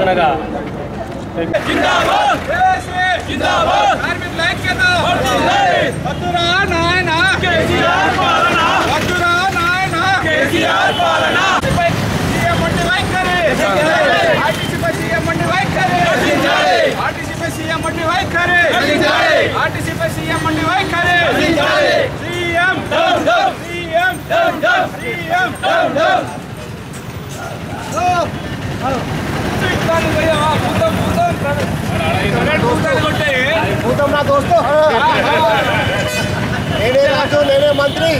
నిరసనగా జిందాబాద్ జిందాబాద్ కార్మికుల ఐక్యత వద్దురా నాయన కేసీఆర్ పాలన వద్దురా నాయన కేసీఆర్ పాలన సీఎం వంటి వైఖరి ఆర్టీసీపై సీఎం వంటి వైఖరి ఆర్టీసీపై సీఎం వంటి వైఖరి ఆర్టీసీపై సీఎం వంటి వైఖరి సీఎం సీఎం సీఎం నా దోస్తు నేనే రాజు నేనే మంత్రి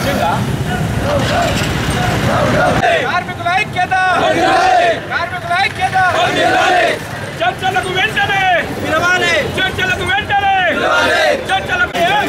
కార్మికుల ఐక్యత కార్మికుల ఐక్యత చర్చలకు వెంటనే పిలవాలి చర్చలకు వెంటనే చర్చలకు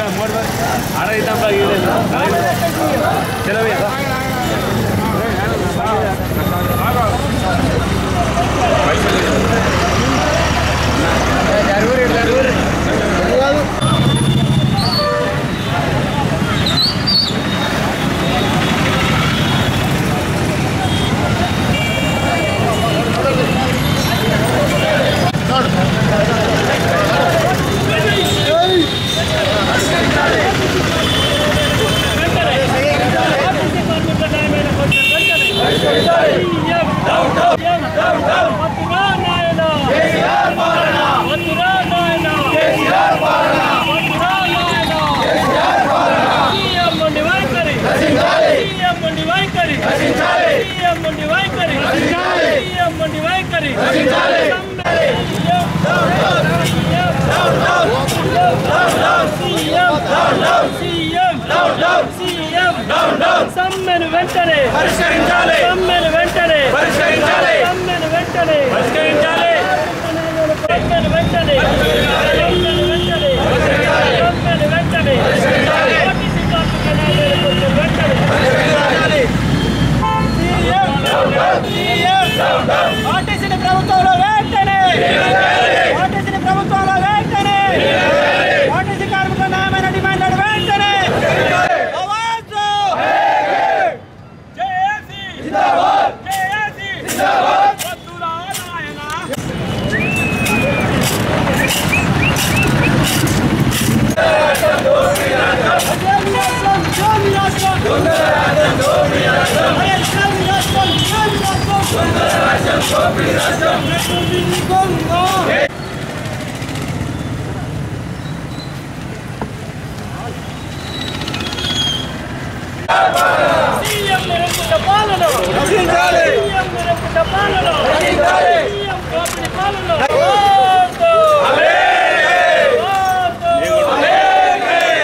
సమ్మెను వెంటనే పరిష్కరించాలి సమ్మెను వెంటనే పరిష్కరించాలి సమ్మెను వెంటనే పరిష్కరించాలి సమ్మెను వెంటనే సమ్మెను వెంటనే సమ్మెను వెంటనే ఆర్టీసీ కార్మిక నాయకుల కోసం వెంటనే ఆర్టీసీని ప్రభుత్వంలో వెంటనే ఆర్టీసీని ప్రభుత్వంలో వెంటనే ఆర్టీసీ కార్మికుల న్యాయమైన డిమాండ్లను వెంటనే అవాజు! జేఏసీ జిందాబాద్ జేఏసీ జిందాబాద్ వద్దురా నాయనా సీఎం నిరంకుశ పాలన రక్షించాలి సీఎం నిరంకుశ పాలన రక్షించాలి సీఎం దోపిడీ పాలన వద్దు! వద్దు!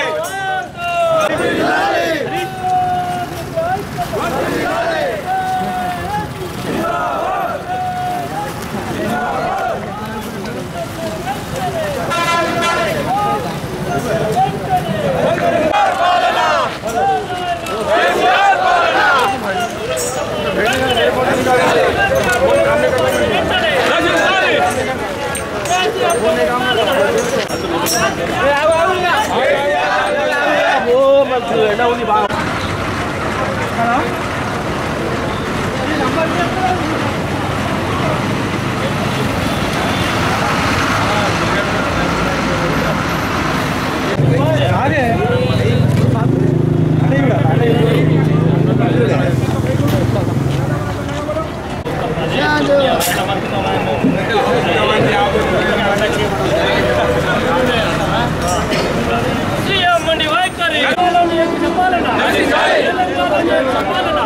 సీఎం మండి వైఖరి తెలంగాణలో నియంత్రిత పాలన తెలంగాణలో నియంత్రిత పాలన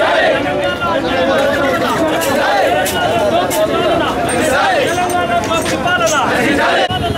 తెలంగాణ దోపిడీ పాలన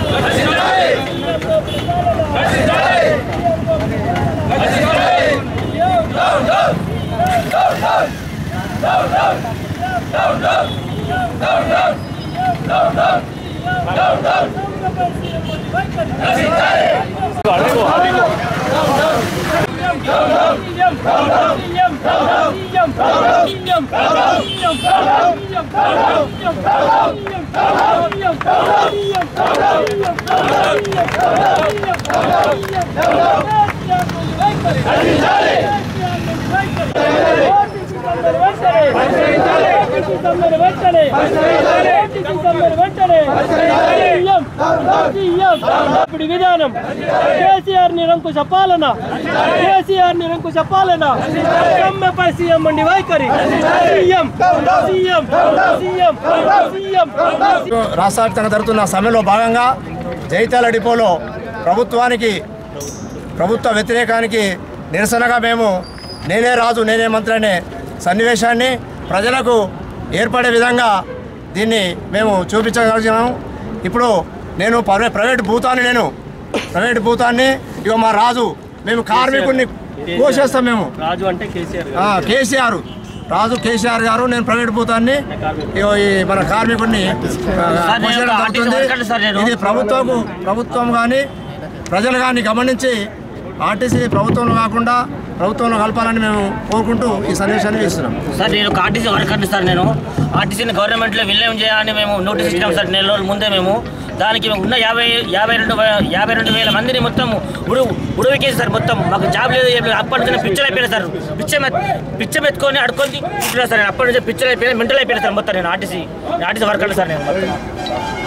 వైఖరి సమ్మెను వెంటనే ఆర్టీసీ సమ్మెను వెంటనే సీఎం సీఎం ఇప్పుడు విధానం కేసీఆర్ నిరంకుశ పాలన కేసీఆర్ నిరంకుశ పాలన సమ్మెపై సీఎం అండి వైఖరి సీఎం సీఎం సీఎం సీఎం రాష్ట్ర వ్యాప్తంగా జరుగుతున్న సమ్మెలో భాగంగా జైత్యాల డిపోలో ప్రభుత్వానికి ప్రభుత్వ వ్యతిరేకానికి నిరసనగా మేము నేనే రాజు నేనే మంత్రి అనే సన్నివేశాన్ని ప్రజలకు ఏర్పడే విధంగా దీన్ని మేము చూపించగలిగినాము ఇప్పుడు నేను ప్రైవే- ప్రైవేట్ భూతాన్ని నేను ప్రైవేట్ భూతాన్ని ఇక మా రాజు మేము కార్మికుడిని కోసేస్తాం మేము రాజు అంటే కేసీఆర్ ఆ, కేసీఆర్ రాజు కేసీఆర్ గారు నేను ప్రైవేట్ భూతాన్ని ఇగో ఈ మన కార్మికుడిని ఆ, కోసేయడం జరుగుతుంది. ఇది ప్రభుత్వం ప్రభుత్వం కానీ ప్రజలు కానీ గమనించి ఆర్టీసీ ప్రభుత్వంలో కాకుండా ప్రభుత్వంలో కలపాలని మేము కోరుకుంటూ ఈ సందేశాన్ని ఇస్తున్నాం సార్ నేను ఒక ఆర్టీసీ వర్కర్ని సార్ నేను ఆర్టీసీని గవర్నమెంట్లో విలీనం చేయాలని మేము నోటీస్ ఇచ్చినాం సార్ నెల రోజుల ముందే మేము దానికి మేము ఉన్న యాభై యాభై రెండు వే- యాభై రెండు వేల మందిని మొత్తం ఉడు ఉడవికేసి సార్ మొత్తం మాకు జాబ్ లేదు ఏం లేదు అప్పటి నుంచి పిచ్చర్ అయిపోయినా సార్ పిచ్చ పిచ్చ ఎత్తుకొని అడుకొని ఉంటున్నా సార్ నేను అప్పటి నుంచి పిచ్చర్ అయిపోయినా మెంటల్ అయిపోయినా సార్ మొత్తం నేను ఆర్టీసీ ఆర్టీసీ వర్కర్ని సార్ నేను మొత్తం